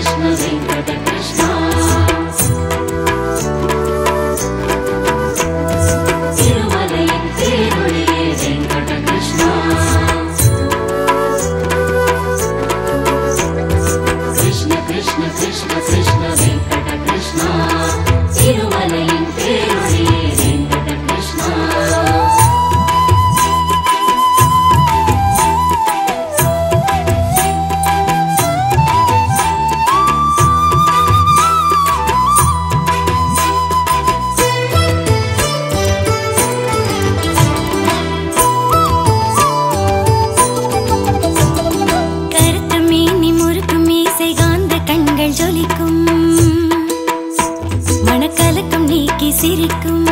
कृष्ण वेङ्कट कृष्ण திருமலையின் தேரொழியே வெங்கட கிருஷ்ணா கிருஷ்ண கிருஷ்ண கிருஷ்ண கிருஷ்ண வெங்கட கிருஷ்ணா திருமலையின் தேரொழியே வெங்கட கிருஷ்ணா கருத்த மேனி முறுக்கும் மீசை காந்த கண்கள் ஜொலிக்கும் மணக்கலக்கம் நீக்கி சிரிக்கும்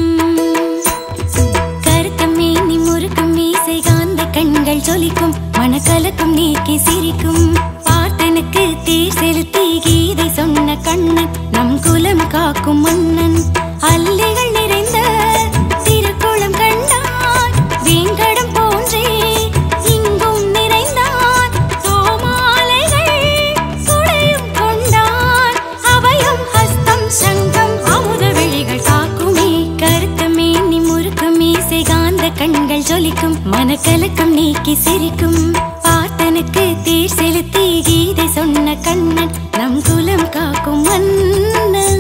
கருத்த மேனி முறுக்கும் மீசை காந்த கண்கள் ஜொலிக்கும் மணக்கலக்கம் நீக்கி சிரிக்கும் பார்த்தனுக்கு தேர் செலுத்தி கீதை சொன்ன கண்ணன் நம் குலம் காக்கும் மன்னன் அல்லைகள் நிறைந்த திருக்குளம் கண்டான் வேங்கடம் போன்றே இங்கும் நிறைந்தான் கோமாலைகள் குடையும் கொண்டான் அபயம் ஹஸ்தம் சங்கம் அமுத வெளிகள் காக்குமே கருத்த மேனி முறுக்கு மீசை காந்த கண்கள் ஜொலிக்கும் மனக்கலக்கம் நீக்கி சிரிக்கும் பார்த்தனுக்கு தேர் செலுத்தி கீதை சொன்ன கண்ணன் நம் குலம் காக்கும் மன்னன்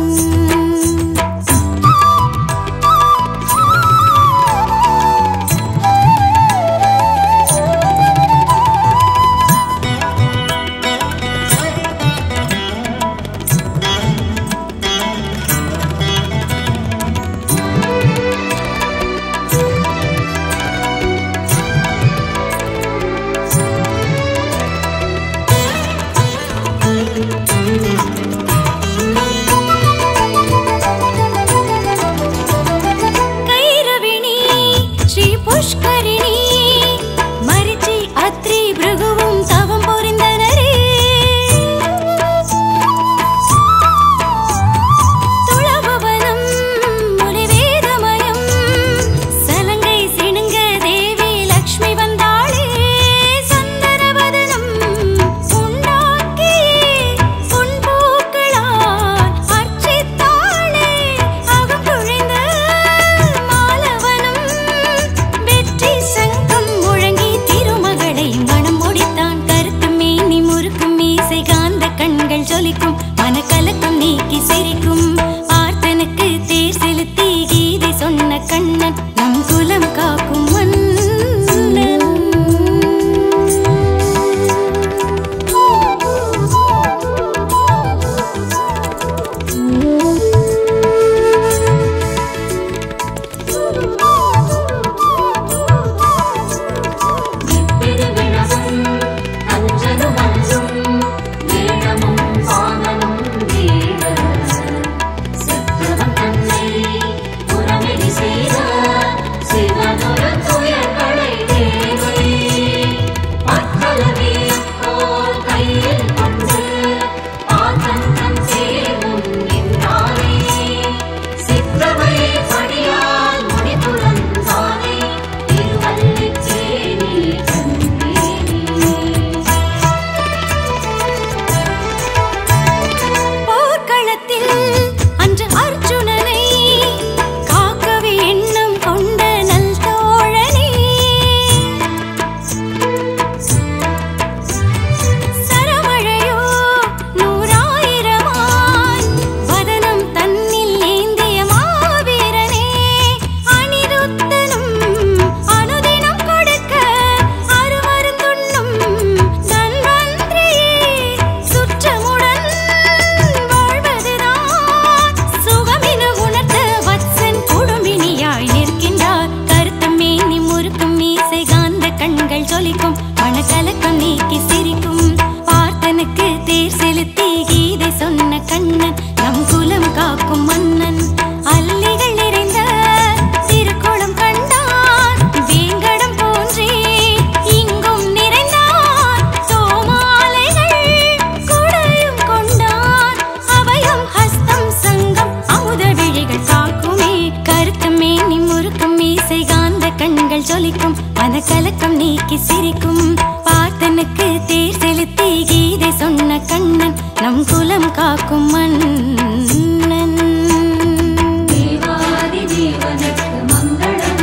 கைரவிணி ஸ்ரீ புஷ்கரிணி மரிச்சி அத்ரி பிருகுவும் தவம் புரிந்தனரே துளபவனம் முனிவேதமயம் சலங்கை சிணுங்க தேவி லக்ஷ்மி வந்தாளே சந்தனவதனம் உண்டாக்கியே பொன்பூக்களால் அர்ச்சித்தாளே அகம் குழைந்த மாலவனம் வெற்றி சங்கம் முழங்கி திருமகளை மனம் முடித்தான் கருத்து மேனி முறுக்கும் மீசை காந்த கண்கள் ஜொலிக்கும் மனக்கலக்கம் நீக்கி சிரிக்கும் பார்த்தனுக்கு தேர் செலுத்தி கீதை சொன்ன கண்ணன் நம் குலம் காக்கும் திருவிழவும் அஞ்சனுமல்லும் வேடமும் பாதமும் வீட சித்தவன் தன்னை புறமெறி செய்த சிவனொரு துயர்களை தேவை பக்கலவியப்போல் கையில் கொண்டு ஆத்தந்தம் சேரும் நின்றாரே சித்தவை படியால் முடிபுறந்தானே திருவல்லிச்சேரி கண்டேனே போர்க்களத்தில் அன்று அர்ஜுனனை காக்கவே எண்ணம் கொண்ட நல் தோழனே சரமழையோ நூறாயிரமாய் வதனம் தன்னில் ஏந்திய மாவீரனே அனிருத்தனும் அனுதினம் கொடுக்க அருமருந்துண்ணும் தன்வந்திரியே சுற்றமுடன் வாழ்வதுதான் சுகமென உணர்த்த வத்சன் குடும்பினியாய் நிற்கின்றார் கருத்தம் மேனி முறுக்கும் மீசை காந்த கண்கள் ஜொலிக்கும் மனக்கலக்கம் நீக்கி சிரிக்கும் பார்த்தனுக்கு தேர் செலுத்தி கீதை சொன்ன கண்ணன் நம் குலம் காக்கும் மன்னன் அல்லிகள் நிறைந்த திருக்குளம் கண்டான் வேங்கடம் போன்றே இங்கும் நிறைந்தான் சோமாலைகள் குடையும் கொண்டான் அபயம் ஹஸ்தம் சங்கம் அமுத விழிகள் காக்குமே கருத்த மேனி முறுக்கும் மீசை காந்த கண்கள் ஜொலிக்கும் மனக்கலக்கம் நீக்கி சிரிக்கும் பார்த்தனுக்கு தேர் செலுத்தி கீதை சொன்ன கண்ணன் நம் குலம் காக்கும் மன்னன் தேவாதி தேவனுக்கு மங்களம்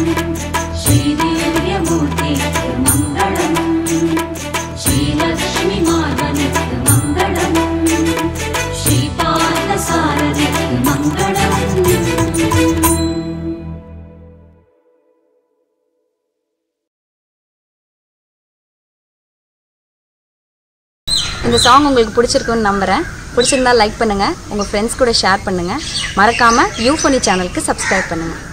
ஸ்ரீதேவியமூர்த்திக்கு மங்களம் ஸ்ரீலக்ஷ்மி மாதனுக்கு மங்களம் ஸ்ரீபாத சாரதிக்கு மங்களம் இந்த சாங் உங்களுக்கு பிடிச்சிருக்குன்னு நம்புகிறேன் பிடிச்சிருந்தா லைக் பண்ணுங்கள் உங்கள் ஃப்ரெண்ட்ஸ் கூட ஷேர் பண்ணுங்கள் மறக்காமல் யூஃபோனி சேனலுக்கு சப்ஸ்கிரைப் பண்ணுங்கள்